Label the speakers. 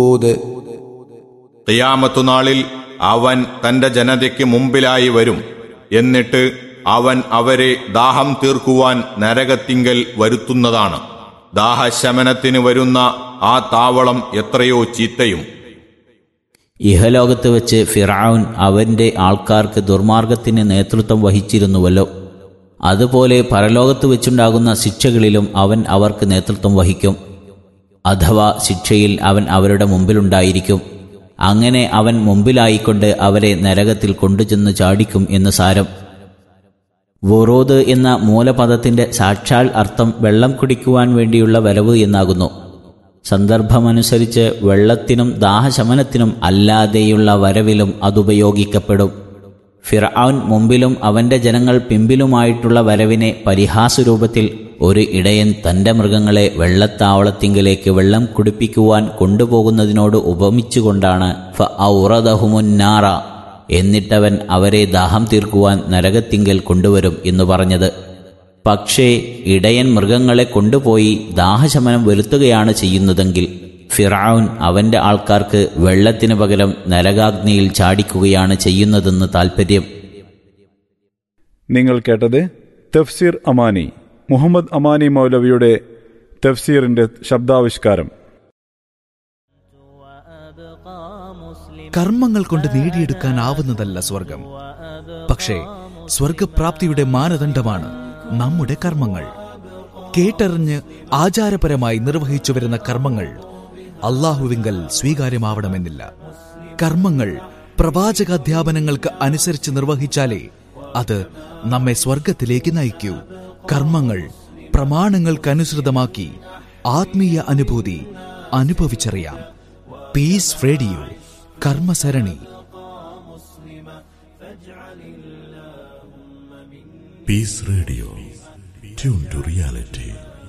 Speaker 1: ഖിയാമത്തുനാളിൽ അവൻ തന്റെ ജനതയ്ക്ക് മുമ്പിലായി വരും എന്നിട്ട് അവൻ അവരെ ദാഹം തീർക്കുവാൻ നരകത്തിങ്കൽ വരുത്തുന്നതാണ് ദാഹശമനത്തിന് വരുന്ന ആ താവളം എത്രയോ ചീത്തയും
Speaker 2: ഇഹലോകത്ത് വെച്ച് ഫിറൌൻ അവന്റെ ആൾക്കാർക്ക് ദുർമാർഗത്തിന് നേതൃത്വം വഹിച്ചിരുന്നുവല്ലോ അതുപോലെ പരലോകത്ത് വെച്ചുണ്ടാകുന്ന ശിക്ഷകളിലും അവൻ അവർക്ക് നേതൃത്വം വഹിക്കും അഥവാ ശിക്ഷയിൽ അവൻ അവരുടെ മുമ്പിലുണ്ടായിരിക്കും അങ്ങനെ അവൻ മുമ്പിലായിക്കൊണ്ട് അവരെ നരകത്തിൽ കൊണ്ടുചെന്ന് ചാടിക്കും എന്ന് സാരം വൊറോദ് എന്ന മൂലപദത്തിന്റെ സാക്ഷാൽ അർത്ഥം വെള്ളം കുടിക്കുവാൻ വേണ്ടിയുള്ള വരവ് എന്നാകുന്നു സന്ദർഭമനുസരിച്ച് വെള്ളത്തിനും ദാഹശമനത്തിനും അല്ലാതെയുള്ള വരവിലും അതുപയോഗിക്കപ്പെടും ഫിർഔൻ മുമ്പിലും അവന്റെ ജനങ്ങൾ പിമ്പിലുമായിട്ടുള്ള വരവിനെ പരിഹാസരൂപത്തിൽ ഒരു ഇടയൻ തന്റെ മൃഗങ്ങളെ വെള്ളത്താവളത്തിങ്കിലേക്ക് വെള്ളം കുടിപ്പിക്കുവാൻ കൊണ്ടുപോകുന്നതിനോട് ഉപമിച്ചുകൊണ്ടാണ് ഫ ഔറദഹുമുന്നാറ എന്നിട്ടവൻ അവരെ ദാഹം തീർക്കുവാൻ നരകത്തിങ്കൽ കൊണ്ടുവരും എന്ന് പറഞ്ഞത് പക്ഷേ ഇടയൻ മൃഗങ്ങളെ കൊണ്ടുപോയി ദാഹശമനം വരുത്തുകയാണ് ചെയ്യുന്നതെങ്കിൽ ഫിറൌൻ അവന്റെ ആൾക്കാർക്ക് വെള്ളത്തിനു പകരം നരകാഗ്നിയിൽ ചാടിക്കുകയാണ് ചെയ്യുന്നതെന്ന് താൽപ്പര്യം
Speaker 3: നിങ്ങൾ കേട്ടത് തഫ്സീർ അമാനി മുഹമ്മദ് അമാനി മൗലവിയുടെ തഫ്സീറിന്റെ ശബ്ദാവിഷ്കാരം
Speaker 4: കർമ്മങ്ങൾ കൊണ്ട് നേടിയെടുക്കാനാവുന്നതല്ല സ്വർഗം പക്ഷേ സ്വർഗപ്രാപ്തിയുടെ മാനദണ്ഡമാണ് നമ്മുടെ കർമ്മങ്ങൾ കേട്ടറിഞ്ഞ് ആചാരപരമായി നിർവഹിച്ചു വരുന്ന കർമ്മങ്ങൾ അള്ളാഹുവിങ്കൽ സ്വീകാര്യമാവണമെന്നില്ല കർമ്മങ്ങൾ പ്രവാചകാധ്യാപനങ്ങൾക്ക് അനുസരിച്ച് നിർവഹിച്ചാലേ അത് നമ്മെ സ്വർഗത്തിലേക്ക് നയിക്കൂ കർമ്മങ്ങൾ പ്രമാണങ്ങൾക്കനുസൃതമാക്കി ആത്മീയ അനുഭൂതി അനുഭവിച്ചറിയാം പീസ് റേഡിയോ കർമ്മസരണി
Speaker 5: Peace Radio. Tune to reality.